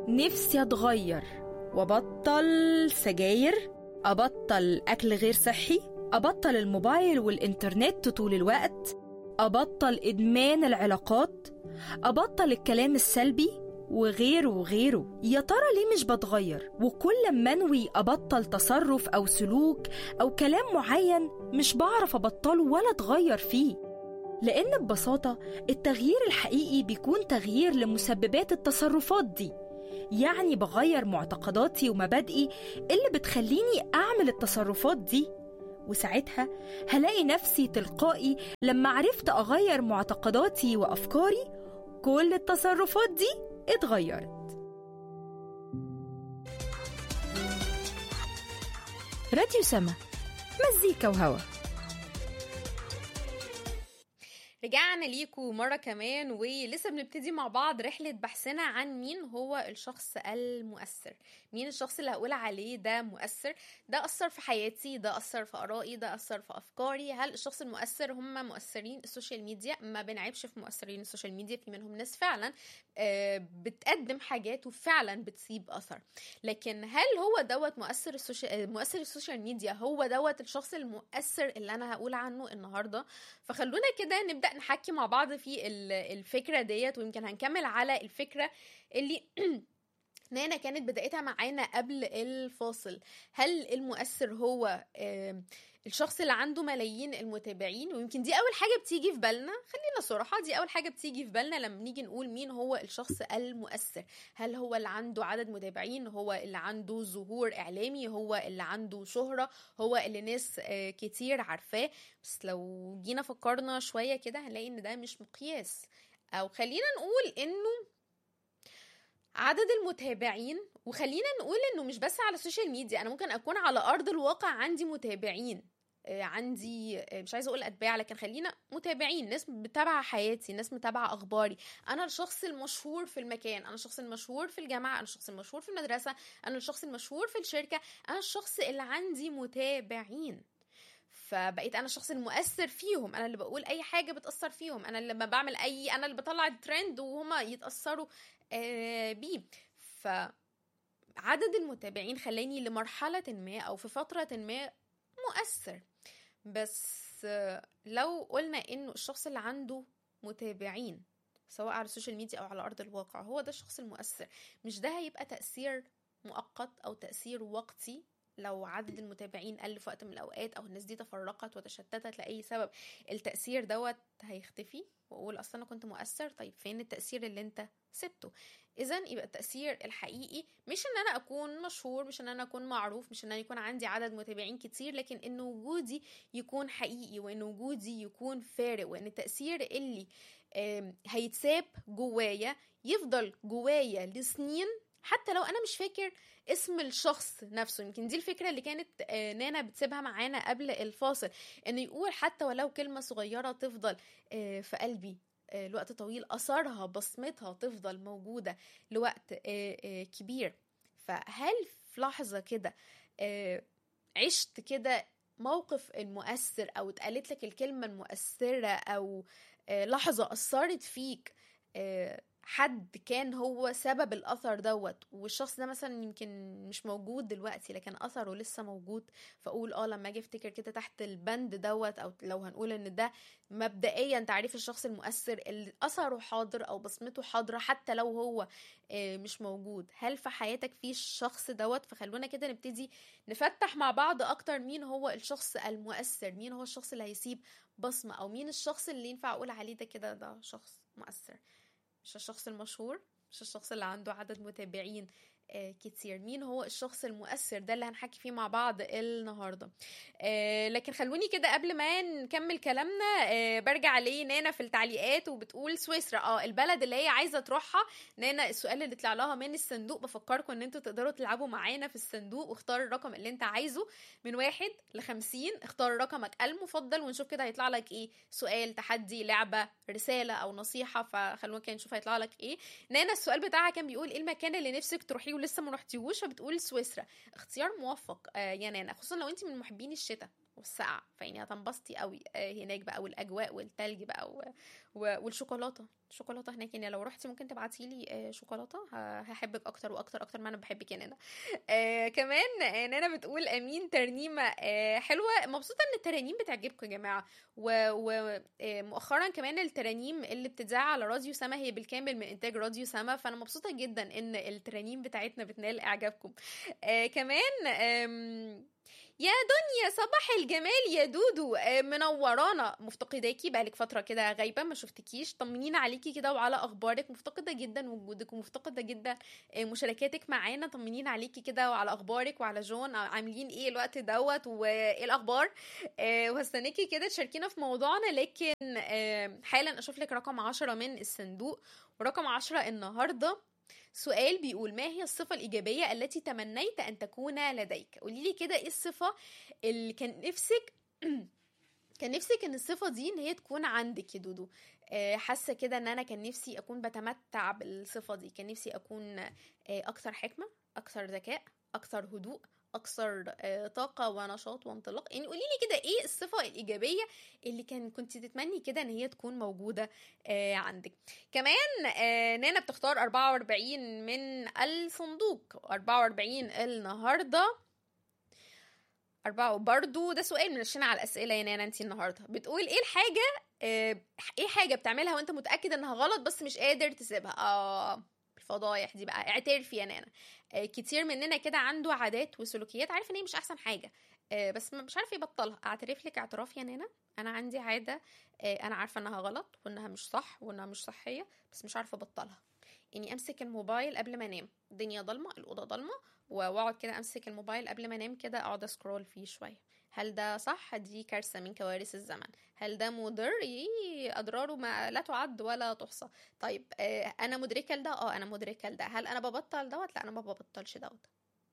نفسي أتغير وأبطل سجاير أبطل أكل غير صحي أبطل الموبايل والإنترنت طول الوقت أبطل إدمان العلاقات أبطل الكلام السلبي وغيره وغيره يا ترى ليه مش بتغير وكل ما انوي ابطل تصرف او سلوك او كلام معين مش بعرف ابطله ولا اتغير فيه لان ببساطه التغيير الحقيقي بيكون تغيير لمسببات التصرفات دي يعني بغير معتقداتي ومبادئي اللي بتخليني اعمل التصرفات دي وساعتها هلاقي نفسي تلقائي لما عرفت اغير معتقداتي وافكاري كل التصرفات دي اتغيرت راديو سما مزيكا وهوا رجعنا ليكم مرة كمان ولسه بنبتدي مع بعض رحلة بحثنا عن مين هو الشخص المؤثر مين الشخص اللي هقول عليه ده مؤثر ده أثر في حياتي ده أثر في آرائي ده أثر في أفكاري هل الشخص المؤثر هم مؤثرين السوشيال ميديا ما بنعيبش في مؤثرين السوشيال ميديا في منهم ناس فعلا بتقدم حاجات وفعلا بتسيب أثر لكن هل هو دوت مؤثر السوشيال مؤثر السوشيال ميديا هو دوت الشخص المؤثر اللي أنا هقول عنه النهاردة فخلونا كده نبدأ نحكي مع بعض في الفكره ديت ويمكن هنكمل على الفكره اللي نانا كانت بدايتها معانا قبل الفاصل هل المؤثر هو الشخص اللي عنده ملايين المتابعين ويمكن دي اول حاجه بتيجي في بالنا خلينا صراحه دي اول حاجه بتيجي في بالنا لما نيجي نقول مين هو الشخص المؤثر هل هو اللي عنده عدد متابعين هو اللي عنده ظهور اعلامي هو اللي عنده شهره هو اللي ناس كتير عارفاه بس لو جينا فكرنا شويه كده هنلاقي ان ده مش مقياس او خلينا نقول انه عدد المتابعين وخلينا نقول انه مش بس على السوشيال ميديا انا ممكن اكون على ارض الواقع عندي متابعين عندي مش عايزه اقول اتباع لكن خلينا متابعين ناس متابعه حياتي ناس متابعه اخباري انا الشخص المشهور في المكان انا الشخص المشهور في الجامعه انا الشخص المشهور في المدرسه انا الشخص المشهور في الشركه انا الشخص اللي عندي متابعين فبقيت انا الشخص المؤثر فيهم انا اللي بقول اي حاجه بتاثر فيهم انا اللي لما بعمل اي انا اللي بطلع الترند وهما يتاثروا آه بيه فعدد المتابعين خلاني لمرحله ما او في فتره ما مؤثر بس لو قلنا انه الشخص اللي عنده متابعين سواء على السوشيال ميديا او على ارض الواقع هو ده الشخص المؤثر مش ده هيبقى تاثير مؤقت او تاثير وقتي لو عدد المتابعين قل في وقت من الاوقات او الناس دي تفرقت وتشتتت لاي سبب التاثير دوت هيختفي واقول اصلا انا كنت مؤثر طيب فين التاثير اللي انت سبته اذا يبقى التاثير الحقيقي مش ان انا اكون مشهور مش ان انا اكون معروف مش ان انا يكون عندي عدد متابعين كتير لكن ان وجودي يكون حقيقي وان وجودي يكون فارق وان التاثير اللي هيتساب جوايا يفضل جوايا لسنين حتى لو انا مش فاكر اسم الشخص نفسه يمكن دي الفكره اللي كانت نانا بتسيبها معانا قبل الفاصل انه يقول حتى ولو كلمه صغيره تفضل في قلبي لوقت طويل اثرها بصمتها تفضل موجوده لوقت كبير فهل في لحظه كده عشت كده موقف المؤثر او اتقالت لك الكلمه المؤثره او لحظه اثرت فيك حد كان هو سبب الاثر دوت والشخص ده مثلا يمكن مش موجود دلوقتي لكن اثره لسه موجود فاقول اه لما اجي افتكر كده تحت البند دوت او لو هنقول ان ده مبدئيا تعريف الشخص المؤثر اللي اثره حاضر او بصمته حاضره حتى لو هو مش موجود هل في حياتك في الشخص دوت فخلونا كده نبتدي نفتح مع بعض اكتر مين هو الشخص المؤثر مين هو الشخص اللي هيسيب بصمه او مين الشخص اللي ينفع اقول عليه ده كده ده شخص مؤثر مش الشخص المشهور مش الشخص اللي عنده عدد متابعين آه كتير مين هو الشخص المؤثر ده اللي هنحكي فيه مع بعض النهارده آه لكن خلوني كده قبل ما نكمل كلامنا آه برجع لنانا في التعليقات وبتقول سويسرا اه البلد اللي هي عايزه تروحها نانا السؤال اللي طلع لها من الصندوق بفكركم ان انتوا تقدروا تلعبوا معانا في الصندوق واختار الرقم اللي انت عايزه من واحد لخمسين اختار رقمك المفضل ونشوف كده هيطلع لك ايه سؤال تحدي لعبه رساله او نصيحه فخلونا كده نشوف هيطلع لك ايه نانا السؤال بتاعها كان بيقول ايه المكان اللي نفسك تروحيه ولسه ما رحتيهوش فبتقول سويسرا اختيار موفق آه يا نانا خصوصا لو انت من محبين الشتاء والسقع فيعني هتنبسطي قوي آه، هناك بقى والاجواء والتلج بقى و... و... والشوكولاته الشوكولاته هناك يعني لو رحتي ممكن تبعتي لي شوكولاته ه- هحبك اكتر واكتر اكتر ما انا بحبك يا نانا آه كمان آه، نانا بتقول امين ترنيمه آه حلوه مبسوطه ان الترانيم بتعجبكم يا جماعه ومؤخرا كمان الترانيم اللي بتتذاع على راديو سما هي بالكامل من انتاج راديو سما فانا مبسوطه جدا ان الترانيم بتاعتنا بتنال اعجابكم آه كمان آم، يا دنيا صباح الجمال يا دودو آه، منورانا مفتقداكي بقالك فتره كده غايبه ما شفتكيش طمنينا عليكي كده وعلى اخبارك مفتقده جدا وجودك ومفتقده جدا آه، مشاركاتك معانا طمنينا عليكي كده وعلى اخبارك وعلى جون عاملين ايه الوقت دوت وايه الاخبار آه، وهستناكي كده تشاركينا في موضوعنا لكن آه، حالا اشوف لك رقم عشرة من الصندوق ورقم عشرة النهارده سؤال بيقول ما هي الصفة الإيجابية التي تمنيت أن تكون لديك قولي لي كده إيه الصفة اللي كان نفسك كان نفسك ان الصفة دي ان هي تكون عندك يا دودو آه، حاسة كده ان انا كان نفسي اكون بتمتع بالصفة دي كان نفسي اكون آه، اكثر حكمة اكثر ذكاء اكثر هدوء اكثر آه، طاقة ونشاط وانطلاق يعني قولي لي كده ايه الصفة الايجابية اللي كان كنت تتمني كده ان هي تكون موجودة آه، عندك كمان آه، نانا بتختار 44 من الصندوق 44 النهارده أربعة برضو ده سؤال منشنا على الأسئلة يا نانا انتي النهاردة بتقول ايه الحاجة آه، ايه حاجة بتعملها وانت متأكد انها غلط بس مش قادر تسيبها اه الفضايح دي بقى اعترفي يا نانا آه، كتير مننا كده عنده عادات وسلوكيات عارف ان هي مش احسن حاجة آه، بس ما- مش عارف يبطلها اعترف لك اعتراف يا نانا انا عندي عادة آه، انا عارفة انها غلط وانها مش صح وانها مش صحية بس مش عارفة ابطلها اني امسك الموبايل قبل ما انام الدنيا ضلمة الأوضة ضلمة واقعد كده امسك الموبايل قبل ما انام كده اقعد اسكرول فيه شويه هل ده صح دي كارثه من كوارث الزمن هل ده مضر إيه اضراره ما لا تعد ولا تحصى طيب آه انا مدركه لده اه انا مدركه لده هل انا ببطل دوت لا انا ما ببطلش دوت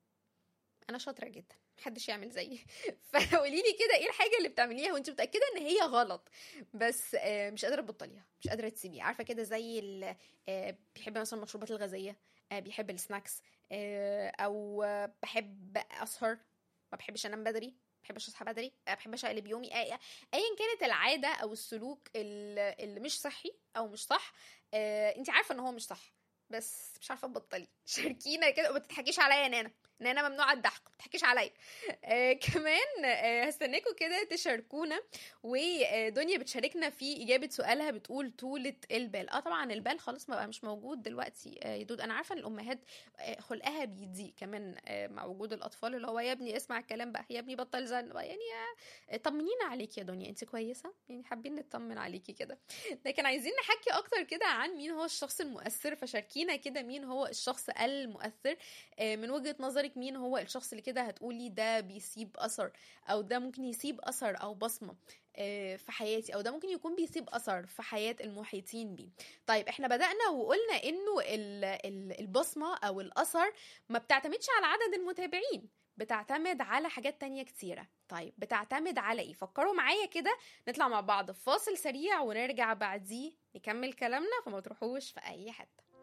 انا شاطره جدا محدش يعمل زيي فقولي لي كده ايه الحاجه اللي بتعمليها وانت متاكده ان هي غلط بس آه، مش قادره تبطليها مش قادره تسيبيها عارفه كده زي ال- آه، بيحب مثلا المشروبات الغازيه آه، بيحب السناكس آه، او آه، بحب اسهر ما بحبش انام بدري ما بحبش اصحى بدري ما بحبش اقلب يومي أي- ايا كانت العاده او السلوك ال- اللي مش صحي او مش صح انت عارفه ان هو مش صح بس مش عارفه تبطلي شاركينا كده وما تضحكيش عليا يا نانا نانا ممنوع الضحك ما تضحكيش عليا آه كمان آه هستناكم كده تشاركونا ودنيا بتشاركنا في اجابه سؤالها بتقول طولة البال اه طبعا البال خلاص ما بقى مش موجود دلوقتي آه يا دود انا عارفه ان الامهات آه خلقها بيضيق كمان آه مع وجود الاطفال اللي هو يا ابني اسمع الكلام بقى يا ابني بطل زن بقى يعني آه طمنينا عليكي يا دنيا انت كويسه يعني حابين نطمن عليكي كده لكن عايزين نحكي اكتر كده عن مين هو الشخص المؤثر فشاركينا كده مين هو الشخص المؤثر آه، من وجهة نظرك مين هو الشخص اللي كده هتقولي ده بيسيب اثر او ده ممكن يسيب اثر او بصمة آه، في حياتي او ده ممكن يكون بيسيب اثر في حياة المحيطين بيه طيب احنا بدأنا وقلنا انه ال- ال- البصمة او الاثر ما بتعتمدش على عدد المتابعين بتعتمد على حاجات تانية كتيرة طيب بتعتمد على ايه فكروا معايا كده نطلع مع بعض في فاصل سريع ونرجع بعديه نكمل كلامنا فما تروحوش في اي حتة